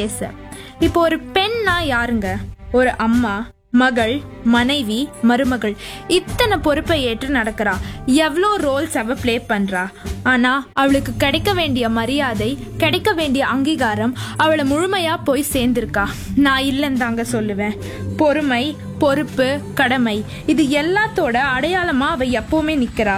பேச இப்போ ஒரு பெண்ணா யாருங்க ஒரு அம்மா மகள் மனைவி மருமகள் இத்தனை பொறுப்பை ஏற்று நடக்கிறா எவ்வளோ ரோல்ஸ் அவ ப்ளே பண்றா ஆனா அவளுக்கு கிடைக்க வேண்டிய மரியாதை கிடைக்க வேண்டிய அங்கீகாரம் அவளை முழுமையா போய் சேர்ந்திருக்கா நான் இல்லைன்னு தாங்க சொல்லுவேன் பொறுமை பொறுப்பு கடமை இது எல்லாத்தோட அடையாளமா அவ எப்பவுமே நிக்கிறா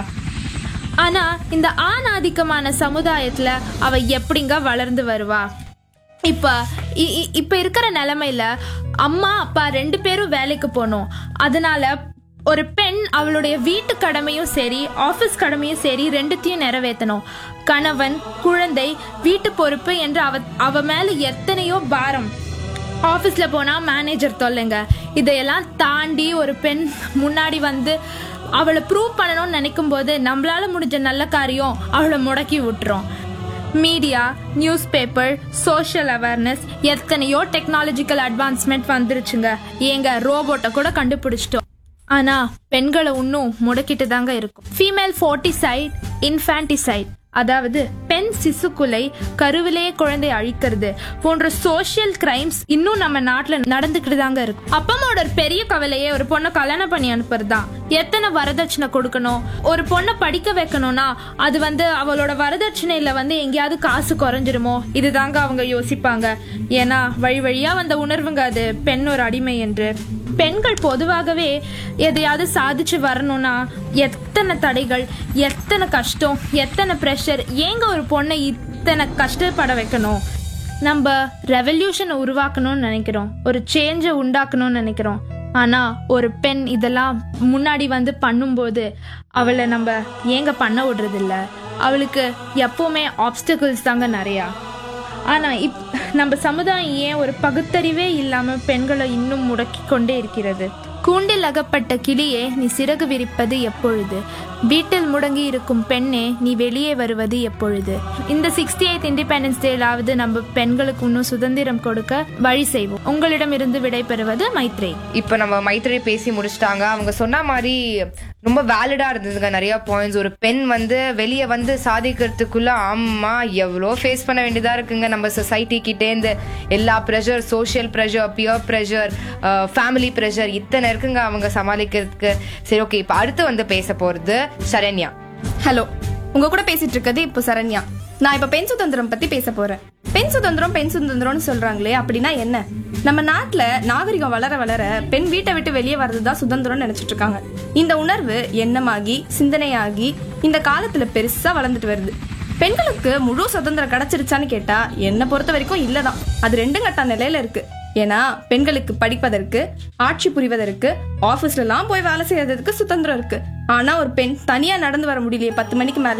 ஆனா இந்த ஆண் ஆதிக்கமான சமுதாயத்துல அவ எப்படிங்க வளர்ந்து வருவா இப்ப இ- இ- இப்ப இருக்கிற நிலைமையில அம்மா அப்பா ரெண்டு பேரும் வேலைக்கு போகணும் அதனால ஒரு பெண் அவளுடைய வீட்டு கடமையும் சரி ஆபீஸ் கடமையும் சரி ரெண்டுத்தையும் நிறைவேற்றணும் கணவன் குழந்தை வீட்டு பொறுப்பு என்று அவ அவ மேல எத்தனையோ பாரம் ஆஃபீஸில் போனால் மேனேஜர் தொல்லைங்க இதையெல்லாம் தாண்டி ஒரு பெண் முன்னாடி வந்து அவளை ப்ரூவ் பண்ணணும்னு நினைக்கும் போது நம்மளால முடிஞ்ச நல்ல காரியம் அவளை முடக்கி விட்டுரும் media news paper social awareness எத்தனையோ டெக்னாலஜிக்கல் அட்வான்ஸ்மெண்ட் வந்துருச்சுங்க ஏங்க ரோபோட்டை கூட கண்டுபிடிச்சிட்டோம் ஆனா பெண்களை இன்னும் முடக்கிட்டு தாங்க இருக்கும் ஃபீமேல் ஃபோர்ட்டிசைட் இன்ஃபான்டிசைட் அதாவது பெண் சிசுக்குலை கருவிலே குழந்தை அழிக்கிறது போன்ற சோஷியல் கிரைம்ஸ் இன்னும் நம்ம நாட்டுல நடந்துக்கிட்டு தாங்க இருக்கு அப்பமோட ஒரு பெரிய கவலையே ஒரு பொண்ணை கல்யாணம் பண்ணி அனுப்புறது தான் எத்தனை வரதட்சணை கொடுக்கணும் ஒரு பொண்ணை படிக்க வைக்கணும்னா அது வந்து அவளோட வரதட்சணையில வந்து எங்கேயாவது காசு குறைஞ்சிருமோ இதுதாங்க அவங்க யோசிப்பாங்க ஏன்னா வழி வழியா வந்த உணர்வுங்க அது பெண் ஒரு அடிமை என்று பெண்கள் பொதுவாகவே எதையாவது சாதிச்சு வரணும்னா எத்தனை தடைகள் எத்தனை கஷ்டம் எத்தனை ப்ரெஷர் ஏங்க ஒரு பொண்ணை இத்தனை கஷ்டப்பட வைக்கணும் நம்ம ரெவல்யூஷனை உருவாக்கணும்னு நினைக்கிறோம் ஒரு சேஞ்சை உண்டாக்கணும்னு நினைக்கிறோம் ஆனா ஒரு பெண் இதெல்லாம் முன்னாடி வந்து பண்ணும்போது அவளை நம்ம ஏங்க பண்ண விடுறதில்ல அவளுக்கு எப்பவுமே ஆப்ஸ்டக்கிள்ஸ் தாங்க நிறையா ஆனா இப் நம்ம சமுதாயம் ஏன் ஒரு பகுத்தறிவே இல்லாம பெண்களை இன்னும் முடக்கி கொண்டே இருக்கிறது கூண்டில் அகப்பட்ட கிளியே நீ சிறகு விரிப்பது எப்பொழுது வீட்டில் முடங்கி இருக்கும் பெண்ணே நீ வெளியே வருவது எப்பொழுது இந்த சிக்ஸ்டி எய்த் இண்டிபெண்டன்ஸ் டேலாவது நம்ம பெண்களுக்கு இன்னும் சுதந்திரம் கொடுக்க வழி செய்வோம் உங்களிடமிருந்து விடைபெறுவது மைத்ரே இப்போ நம்ம மைத்ரி பேசி முடிச்சிட்டாங்க அவங்க சொன்ன மாதிரி ரொம்ப வேலிடா இருந்ததுங்க நிறைய பாயிண்ட்ஸ் ஒரு பெண் வந்து வெளியே வந்து சாதிக்கிறதுக்குள்ள ஆமா எவ்வளோ ஃபேஸ் பண்ண வேண்டியதா இருக்குங்க நம்ம சொசைட்டி கிட்டேந்து எல்லா pressure social pressure peer pressure family pressure இத்தனை இருக்குங்க அவங்க சமாளிக்கிறதுக்கு சரி ஓகே இப்போ அடுத்து வந்து பேச போறது சரண்யா ஹலோ உங்க கூட பேசிட்டு இருக்கிறது இப்போ சரண்யா நான் இப்ப பெண் சுதந்திரம் பத்தி பேச போறேன் பெண் சுதந்திரம் பெண் சுதந்திரம்னு சொல்றாங்களே அப்படின்னா என்ன நம்ம நாட்டுல நாகரிகம் வளர வளர பெண் வீட்டை விட்டு வெளியே வர்றதுதான் சுதந்திரம்னு நினைச்சிட்டு இருக்காங்க இந்த உணர்வு எண்ணமாகி சிந்தனையாகி இந்த காலத்துல பெருசா வளர்ந்துட்டு வருது பெண்களுக்கு முழு சுதந்திரம் கிடைச்சிருச்சான்னு கேட்டா என்னை பொறுத்த வரைக்கும் இல்லதான் அது ரெண்டு கட்ட நிலையில இருக்கு ஏன்னா பெண்களுக்கு படிப்பதற்கு ஆட்சி புரிவதற்கு ஆபீஸ்ல எல்லாம் போய் வேலை செய்யறதுக்கு சுதந்திரம் இருக்கு ஆனா ஒரு பெண் தனியா நடந்து வர முடியலையே பத்து மணிக்கு மேல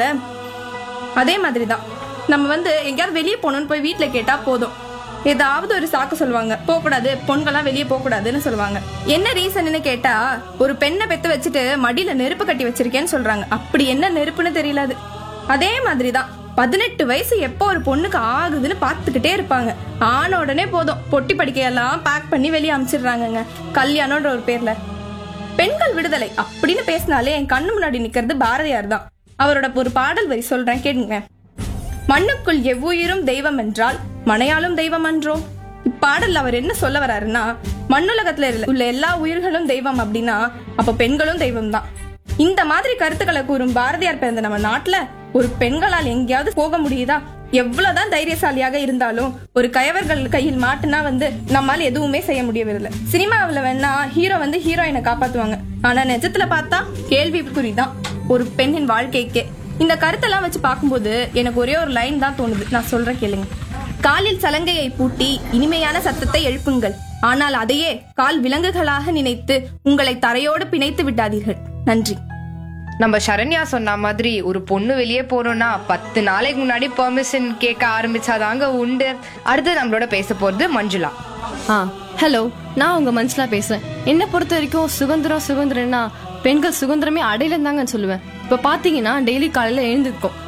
அதே மாதிரி தான் நம்ம வந்து எங்கேயாவது வெளியே போகணும்னு போய் வீட்டில் கேட்டா போதும் ஏதாவது ஒரு சாக்கு சொல்லுவாங்க போகக்கூடாது பொண்கள்லாம் வெளியே போகக்கூடாதுன்னு சொல்லுவாங்க என்ன ரீசன்னு கேட்டா ஒரு பெண்ணை பெத்து வச்சுட்டு மடியில நெருப்பு கட்டி வச்சிருக்கேன்னு சொல்றாங்க அப்படி என்ன நெருப்புன்னு தெரியல அது அதே மாதிரி தான் பதினெட்டு வயசு எப்போ ஒரு பொண்ணுக்கு ஆகுதுன்னு பார்த்துக்கிட்டே இருப்பாங்க ஆன உடனே போதும் பொட்டி படிக்கையெல்லாம் பேக் பண்ணி வெளியே அனுப்பிச்சிடுறாங்கங்க கல்யாணம்ன்ற ஒரு பேர்ல பெண்கள் விடுதலை அப்படின்னு பேசினாலே என் கண்ணு முன்னாடி நிக்கிறது பாரதியார் தான் அவரோட ஒரு பாடல் வரி சொல்றேன் கேளுங்க மண்ணுக்குள் எவ்வுயிரும் தெய்வம் என்றால் மனையாளும் தெய்வம் அன்றோ இப்பாடல்ல அவர் என்ன சொல்ல வராருன்னா மண்ணுலகத்துல இல்ல- உள்ள எல்லா உயிர்களும் தெய்வம் அப்படின்னா அப்ப பெண்களும் தெய்வம் தான் இந்த மாதிரி கருத்துக்களை கூறும் பாரதியார் பிறந்த நம்ம நாட்டுல ஒரு பெண்களால் எங்கேயாவது போக முடியுதா எவ்வளவுதான் தைரியசாலியாக இருந்தாலும் ஒரு கயவர்கள் கையில் மாட்டுனா வந்து நம்மால எதுவுமே செய்ய முடியவில்லை சினிமாவுல வேணா ஹீரோ வந்து ஹீரோயினை காப்பாத்துவாங்க ஆனா நிஜத்துல பார்த்தா கேள்விக்குறிதான் ஒரு பெண்ணின் வாழ்க்கைக்கே இந்த கருத்தெல்லாம் வச்சு பார்க்கும்போது எனக்கு ஒரே ஒரு லைன் தான் தோணுது நான் சொல்றேன் கேளுங்க காலில் சலங்கையை பூட்டி இனிமையான சத்தத்தை எழுப்புங்கள் ஆனால் அதையே கால் விலங்குகளாக நினைத்து உங்களை தரையோடு பிணைத்து விடாதீர்கள் நன்றி நம்ம சரண்யா சொன்ன மாதிரி ஒரு பொண்ணு வெளியே போறோம்னா பத்து நாளைக்கு முன்னாடி பெர்மிஷன் கேட்க ஆரம்பிச்சாதாங்க உண்டு அடுத்து நம்மளோட பேச போறது மஞ்சுளா ஆ ஹலோ நான் உங்க மனசுல பேசுறேன் என்னை பொறுத்த வரைக்கும் சுதந்திரம் சுதந்திரம்னா பெண்கள் சுதந்திரமே அடையலன்னு தாங்க சொல்லுவேன் இப்ப பாத்தீங்கன்னா டெய்லி காலையில எழுந்திருக்கோம்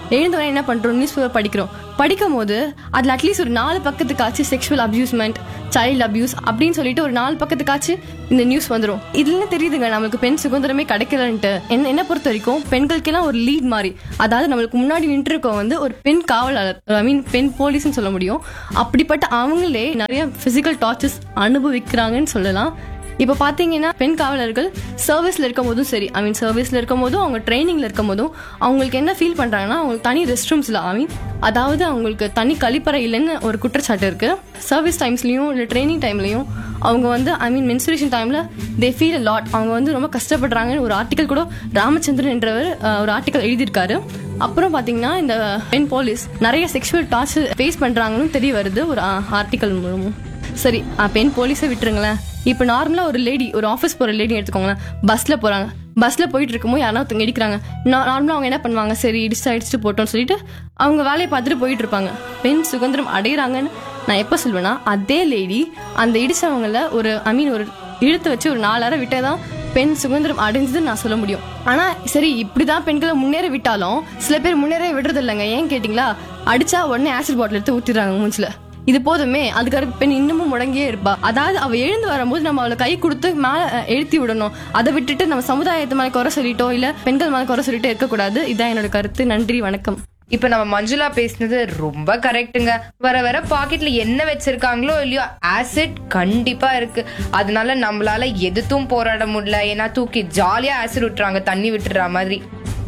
எழுந்தவொடனே என்ன பண்றோம் நியூஸ் பேப்பர் படிக்கிறோம் படிக்கும் போது அதுல அட்லீஸ்ட் ஒரு நாலு பக்கத்துக்காச்சு செக்ஷுவல் அபியூஸ்மெண்ட் சைல்டு அபியூஸ் அப்படின்னு சொல்லிட்டு ஒரு நாலு பக்கத்துக்காச்சு இந்த நியூஸ் வந்துடும் இதுல தெரியுதுங்க நம்மளுக்கு பெண் சுதந்திரமே கிடைக்கலன்ட்டு என்ன என்ன பொறுத்த வரைக்கும் பெண்களுக்கெல்லாம் ஒரு லீட் மாதிரி அதாவது நம்மளுக்கு முன்னாடி நின்று இருக்கவங்க வந்து ஒரு பெண் காவலாளர் ஐ மீன் பெண் போலீஸ்னு சொல்ல முடியும் அப்படிப்பட்ட அவங்களே நிறைய பிசிக்கல் டார்ச்சர்ஸ் அனுபவிக்கிறாங்கன்னு சொல்லலாம் இப்போ பார்த்தீங்கன்னா பெண் காவலர்கள் சர்வீஸில் இருக்கும் போதும் சரி ஐ மீன் சர்வீஸில் இருக்கும் போதும் அவங்க ட்ரைனிங்கில் இருக்கும் போதும் அவங்களுக்கு என்ன ஃபீல் பண்ணுறாங்கன்னா அவங்களுக்கு தனி ரெஸ்ட் ரூம்ஸில் ஐ மீன் அதாவது அவங்களுக்கு தனி கழிப்பறை இல்லைன்னு ஒரு குற்றச்சாட்டு இருக்குது சர்வீஸ் டைம்ஸ்லையும் இல்லை ட்ரைனிங் டைம்லையும் அவங்க வந்து ஐ மீன் மென்சுரேஷன் டைமில் தே ஃபீல் லாட் அவங்க வந்து ரொம்ப கஷ்டப்படுறாங்கன்னு ஒரு ஆர்டிக்கல் கூட ராமச்சந்திரன் என்றவர் அஹ், ஒரு ஆர்டிக்கல் எழுதியிருக்காரு அப்புறம் பார்த்தீங்கன்னா இந்த பெண் போலீஸ் நிறைய செக்ஷுவல் டார்ச்சர் ஃபேஸ் பண்ணுறாங்கன்னு தெரிய வருது ஒரு ஆர்டிக்கல் மூலமும் சரி அஹ், பெண் போலீஸை விட்டுருங்களேன் இப்போ நார்மலாக ஒரு லேடி ஒரு ஆஃபீஸ் போகிற லேடி எடுத்துக்கோங்களேன் பஸ்ஸில் போகிறாங்க பஸ்ஸில் போயிட்டு இருக்கும்போது யாராவது ஒருத்தவங்க இடிக்கிறாங்க நார்மலாக அவங்க என்ன பண்ணுவாங்க சரி இடிச்சு இடிச்சுட்டு போட்டோம்னு சொல்லிட்டு அவங்க வேலையை பார்த்துட்டு போயிட்டு இருப்பாங்க பெண் சுதந்திரம் அடையிறாங்கன்னு நான் எப்போ சொல்வேன்னா அதே லேடி அந்த இடிச்சவங்கள ஒரு ஐ மீன் ஒரு இழுத்து வச்சு ஒரு நாலாயிரம் விட்டே தான் பெண் சுதந்திரம் அடைஞ்சதுன்னு நான் சொல்ல முடியும் ஆனா சரி இப்படிதான் பெண்களை முன்னேற விட்டாலும் சில பேர் முன்னேற விடுறது இல்லைங்க ஏன் கேட்டிங்களா அடிச்சா உடனே ஆசிட் பாட்டில் எடுத்து ஊத்திடுறாங்க மூஞ்சில இது போதுமே அதுக்கு பெண் இன்னமும் முடங்கியே இருப்பா அதாவது அவ எழுந்து வரும்போது நம்ம அவளை கை கொடுத்து மேல அஹ், எழுத்தி விடணும் அதை விட்டுட்டு நம்ம சமுதாயத்து மேல குறை சொல்லிட்டோ இல்ல பெண்கள் மேல குறை சொல்லிட்டோ இருக்கக்கூடாது இதான் என்னோட கருத்து நன்றி வணக்கம் இப்ப நம்ம மஞ்சுளா பேசினது ரொம்ப கரெக்ட்டுங்க வர வர பாக்கெட்ல என்ன வச்சிருக்காங்களோ இல்லையோ ஆசிட் கண்டிப்பா இருக்கு அதனால நம்மளால எதுத்தும் போராட முடியல ஏன்னா தூக்கி ஜாலியா ஆசிட் விட்டுறாங்க தண்ணி விட்டுற மாதிரி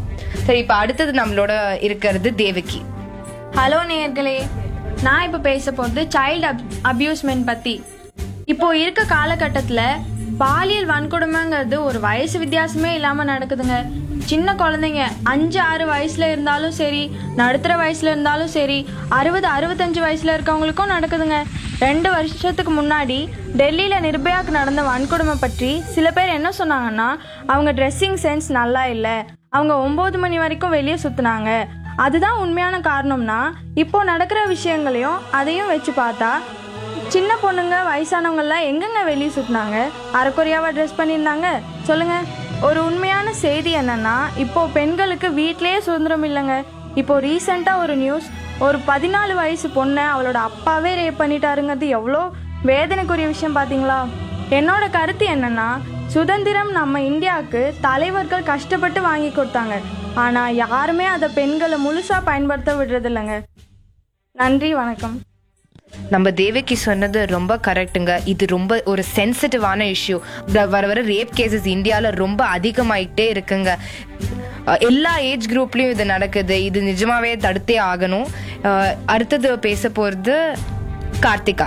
சரி இப்ப அடுத்தது நம்மளோட இருக்கிறது தேவகி ஹலோ நேயர்களே நான் இப்போ பேச போகிறது சைல்டு அப் அபியூஸ்மெண்ட் பற்றி இப்போ இருக்க காலகட்டத்தில் பாலியல் வன்கொடுமைங்கிறது ஒரு வயசு வித்தியாசமே இல்லாமல் நடக்குதுங்க சின்ன குழந்தைங்க அஞ்சு ஆறு வயசுல இருந்தாலும் சரி நடுத்தர வயசுல இருந்தாலும் சரி அறுபது அறுபத்தஞ்சு வயசுல இருக்கவங்களுக்கும் நடக்குதுங்க ரெண்டு வருஷத்துக்கு முன்னாடி டெல்லியில் நிர்பயாக்கு நடந்த வன்கொடுமை பற்றி சில பேர் என்ன சொன்னாங்கன்னா அவங்க ட்ரெஸ்ஸிங் சென்ஸ் நல்லா இல்லை அவங்க ஒம்பது மணி வரைக்கும் வெளியே சுற்றுனாங்க அதுதான் உண்மையான காரணம்னா இப்போ நடக்கிற விஷயங்களையும் அதையும் வச்சு பார்த்தா சின்ன பொண்ணுங்க வயசானவங்கெல்லாம் எங்கெங்க வெளியே சுற்றினாங்க அரைக்குறையாவா ட்ரெஸ் பண்ணியிருந்தாங்க சொல்லுங்க ஒரு உண்மையான செய்தி என்னன்னா இப்போ பெண்களுக்கு வீட்டிலேயே சுதந்திரம் இல்லைங்க இப்போ ரீசெண்டாக ஒரு நியூஸ் ஒரு பதினாலு வயசு பொண்ணை அவளோட அப்பாவே ரேப் பண்ணிட்டாருங்கிறது எவ்வளோ வேதனைக்குரிய விஷயம் பார்த்தீங்களா என்னோட கருத்து என்னன்னா சுதந்திரம் நம்ம இந்தியாவுக்கு தலைவர்கள் கஷ்டப்பட்டு வாங்கி கொடுத்தாங்க ஆனா யாருமே அதை பெண்களை முழுசா பயன்படுத்த விடுறது இல்லைங்க நன்றி வணக்கம் நம்ம தேவகி சொன்னது ரொம்ப கரெக்ட்டுங்க இது ரொம்ப ஒரு சென்சிட்டிவான இஷ்யூ வர வர ரேப் கேசஸ் இந்தியாவில் ரொம்ப அதிகமாயிட்டே இருக்குங்க அஹ் எல்லா ஏஜ் குரூப்லயும் இது நடக்குது இது நிஜமாவே தடுத்தே ஆகணும் அஹ் அடுத்தது பேச போறது கார்த்திகா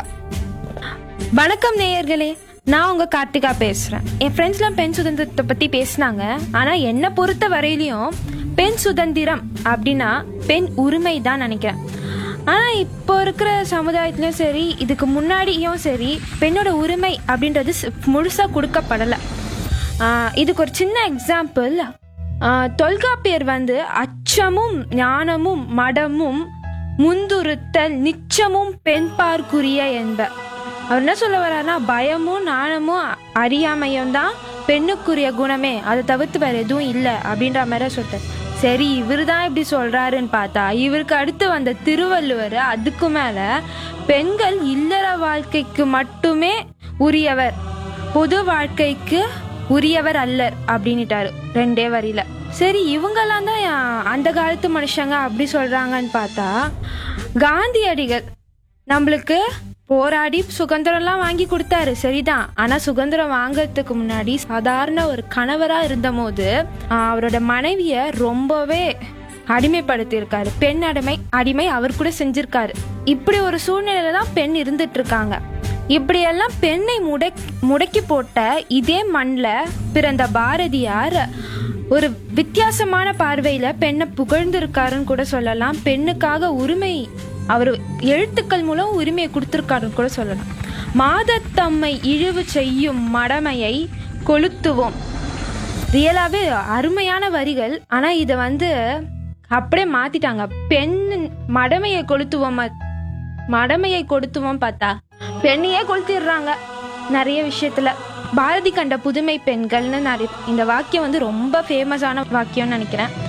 வணக்கம் நேயர்களே நான் உங்க கார்த்திகா பேசுறேன் என் ஃப்ரெண்ட்ஸ்லாம் பெண் சுதந்திரத்தை பத்தி பேசினாங்க ஆனா என்னை பொறுத்த வரையிலையும் பெண் சுதந்திரம் அப்படின்னா பெண் உரிமை தான் நினைக்கிறேன் ஆனா இப்போ இருக்கிற சமுதாயத்திலயும் சரி இதுக்கு முன்னாடியும் சரி பெண்ணோட உரிமை அப்படின்றது ஸ்- முழுசா கொடுக்கப்படலை ஆஹ் இதுக்கு ஒரு சின்ன எக்ஸாம்பிள் தொல்காப்பியர் வந்து அச்சமும் ஞானமும் மடமும் முந்துறுத்தல் நிச்சமும் பெண்பார்க்குரிய என்ப அவர் என்ன சொல்ல வர்றாருன்னா பயமும் நாணமும் அறியாமையும் தான் பெண்ணுக்குரிய குணமே அதை தவிர்த்து வேற எதுவும் இல்லை அப்படின்ற மாதிரி சொல்லிட்டார் சரி இவர் தான் இப்படி சொல்றாருன்னு பார்த்தா இவருக்கு அடுத்து வந்த திருவள்ளுவர் அதுக்கு மேல பெண்கள் இல்லற வாழ்க்கைக்கு மட்டுமே உரியவர் பொது வாழ்க்கைக்கு உரியவர் அல்லர் அப்படின்னுட்டாரு ரெண்டே வரியில சரி இவங்கெல்லாம் தான் யா- அந்த காலத்து மனுஷங்க அப்படி சொல்றாங்கன்னு பார்த்தா காந்தியடிகள் நம்மளுக்கு போராடி சுதந்திரம்லாம் வாங்கி கொடுத்தாரு சரிதான் ஆனா சுதந்திரம் வாங்கறதுக்கு முன்னாடி சாதாரண ஒரு கணவரா இருந்தபோது ஆஹ், அவரோட மனைவிய ரொம்பவே அடிமைப்படுத்தியிருக்காரு பெண் அடிமை அடிமை அவர் கூட செஞ்சிருக்காரு இப்படி ஒரு சூழ்நிலையில தான் பெண் இருந்துட்டு இருக்காங்க இப்படியெல்லாம் பெண்ணை முடக் முடக்கி போட்ட இதே மண்ணில் பிறந்த பாரதியார் ஒரு வித்தியாசமான பார்வையில பெண்ணை புகழ்ந்திருக்காருன்னு கூட சொல்லலாம் பெண்ணுக்காக உரிமை அவர் எழுத்துக்கள் மூலம் உரிமையை கொடுத்திருக்காருன்னு கூட சொல்லலாம் மாதத்தம்மை இழிவு செய்யும் மடமையை கொளுத்துவோம் ரியலாகவே அருமையான வரிகள் ஆனால் இதை வந்து அப்படியே மாத்திட்டாங்க பெண் மடமையை கொளுத்துவோம் மடமையை கொடுத்துவோம் பார்த்தா பெண்ணையே கொளுத்திடுறாங்க நிறைய விஷயத்துல பாரதி கண்ட புதுமை பெண்கள்னு நிறைய இந்த வாக்கியம் வந்து ரொம்ப ஃபேமஸான வாக்கியம்னு நினைக்கிறேன்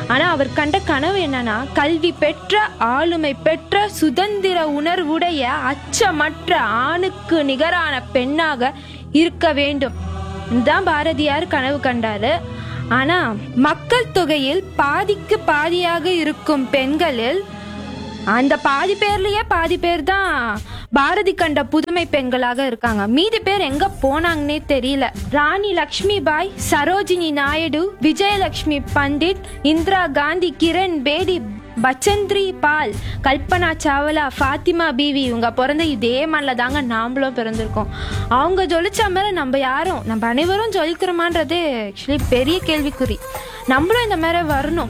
ஆனா அவர் கண்ட கனவு என்னன்னா கல்வி பெற்ற ஆளுமை பெற்ற சுதந்திர உணர்வுடைய அச்சமற்ற ஆணுக்கு நிகரான பெண்ணாக இருக்க வேண்டும் இதுதான் பாரதியார் கனவு கண்டாரு ஆனா மக்கள் தொகையில் பாதிக்கு பாதியாக இருக்கும் பெண்களில் அந்த பாதி பேர்லயே பாதி பேர் தான் பாரதி கண்ட புதுமை பெண்களாக இருக்காங்க மீதி பேர் எங்க போனாங்கன்னே தெரியல ராணி லக்ஷ்மி பாய் சரோஜினி நாயுடு விஜயலட்சுமி பண்டிட் இந்திரா காந்தி கிரண் பேடி பச்சந்திரி பால் கல்பனா சாவ்லா ஃபாத்திமா பீவி இவங்க பிறந்த இதே மண்ணில் தாங்க நாமளும் பிறந்திருக்கோம் அவங்க ஜொலிச்ச மாதிரி நம்ம யாரும் நம்ம அனைவரும் ஜொலிக்கிறோமான்றது ஆக்சுவலி பெரிய கேள்விக்குறி நம்மளும் இந்த மாதிரி வரணும்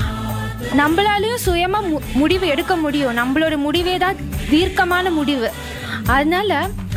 நம்மளாலையும் சுயமா மு- முடிவு எடுக்க முடியும் நம்மளோட முடிவே தான் தீர்க்கமான முடிவு அதனால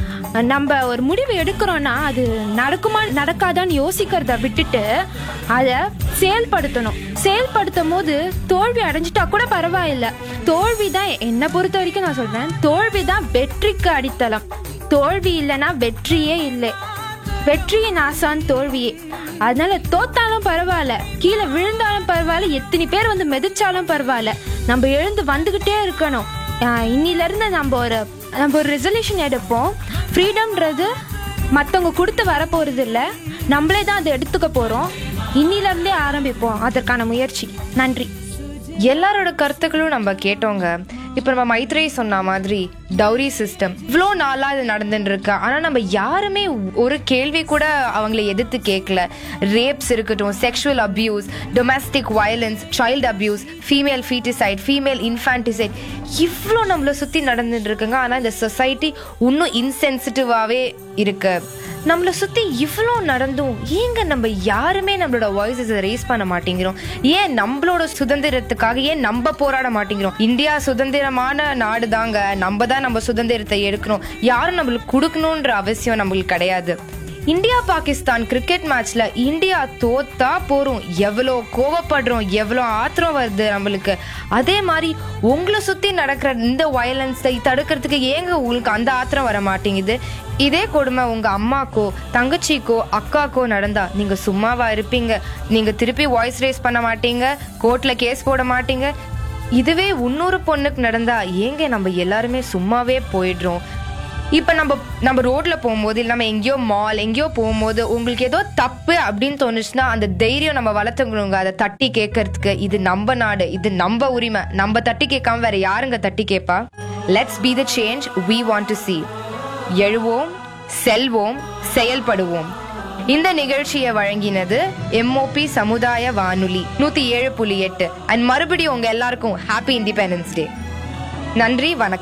நம்ம ஒரு முடிவு எடுக்கிறோம்னா அது நடக்குமா நடக்காதான்னு யோசிக்கிறத விட்டுட்டு அதை செயல்படுத்தணும் செயல்படுத்தும் போது தோல்வி அடைஞ்சிட்டா கூட பரவாயில்ல தோல்வி தான் என்னை பொறுத்த வரைக்கும் நான் சொல்றேன் தோல்வி தான் வெற்றிக்கு அடித்தளம் தோல்வி இல்லைன்னா வெற்றியே இல்லை வெற்றியின் ஆசான் தோல்வியே அதனால தோத்தாலும் பரவாயில்ல கீழே விழுந்தாலும் பரவாயில்ல எத்தனை பேர் வந்து மிதிச்சாலும் பரவாயில்ல நம்ம எழுந்து வந்துகிட்டே இருக்கணும் ஆஹ் இன்னில இருந்து நம்ம ஒரு நம்ம ஒரு ரெசல்யூஷன் எடுப்போம் ஃப்ரீடம்ன்றது மற்றவங்க கொடுத்து வரப்போறது இல்லை நம்மளே தான் அதை எடுத்துக்க போறோம் இன்னில இருந்தே ஆரம்பிப்போம் அதற்கான முயற்சி நன்றி எல்லாரோட கருத்துக்களும் நம்ம கேட்டோங்க இப்போ நம்ம மைத்ரேயி சொன்ன மாதிரி டௌரி சிஸ்டம் இவ்வளோ நாளா இது நடந்துட்டு இருக்கு ஆனா நம்ம யாருமே ஒரு கேள்வி கூட அவங்களை எதிர்த்து கேட்கல ரேப்ஸ் இருக்கட்டும் sexual abuse domestic violence child abuse female feticide female infanticide இவ்வளோ நம்மளை சுற்றி நடந்துட்டு இருக்குங்க ஆனால் இந்த சொசைட்டி இன்னும் இன்சென்சிட்டிவாகவே இருக்கு நம்மளை சுற்றி இவ்வளோ நடந்தும் ஏங்க நம்ம யாருமே நம்மளோட வாய்ஸஸ் ரேஸ் பண்ண மாட்டேங்கிறோம் ஏன் நம்மளோட சுதந்திரத்துக்காக ஏன் நம்ம போராட மாட்டேங்கிறோம் இந்தியா சுதந்திரமான நாடு தாங்க நம்ம தான் நம்ம சுதந்திரத்தை எடுக்கணும் யாரும் நம்மளுக்கு கொடுக்கணுன்ற அவசியம் நம்மளுக்கு கிடையாது இந்தியா பாகிஸ்தான் கிரிக்கெட் மேட்ச்ல இந்தியா தோத்தா போறோம் எவ்வளோ கோவப்படுறோம் எவ்வளோ ஆத்திரம் வருது நம்மளுக்கு அதே மாதிரி உங்களை சுத்தி நடக்கிற இந்த வயலன்ஸை தடுக்கிறதுக்கு ஏங்க உங்களுக்கு அந்த ஆத்திரம் வர மாட்டேங்குது இதே கொடுமை உங்க அம்மாக்கோ தங்கச்சிக்கோ அக்காக்கோ நடந்தா நீங்க சும்மாவா இருப்பீங்க நீங்க திருப்பி வாய்ஸ் ரேஸ் பண்ண மாட்டீங்க கோர்ட்ல கேஸ் போட மாட்டீங்க இதுவே இன்னொரு பொண்ணுக்கு நடந்தா ஏங்க நம்ம எல்லாருமே சும்மாவே போயிடுறோம் இப்போ நம்ம நம்ம ரோட்ல போகும்போது இல்லை நம்ம எங்கேயோ மால் எங்கேயோ போகும்போது உங்களுக்கு ஏதோ தப்பு அப்படின்னு தோணுச்சுன்னா அந்த தைரியம் நம்ம வளர்த்துக்கணுங்க அதை தட்டி கேட்கறதுக்கு இது நம்ம நாடு இது நம்ம உரிமை நம்ம தட்டி கேட்காம வேற யாருங்க தட்டி கேட்பா let's be the change we want to see எழுவோம் செல்வோம் செயல்படுவோம் இந்த நிகழ்ச்சியை வழங்கினது எம்ஓபி சமுதாய வானொலி நூத்தி ஏழு புள்ளி எட்டு அண்ட் மறுபடியும் உங்க எல்லாருக்கும் ஹாப்பி இண்டிபெண்டன்ஸ் டே நன்றி வணக்கம்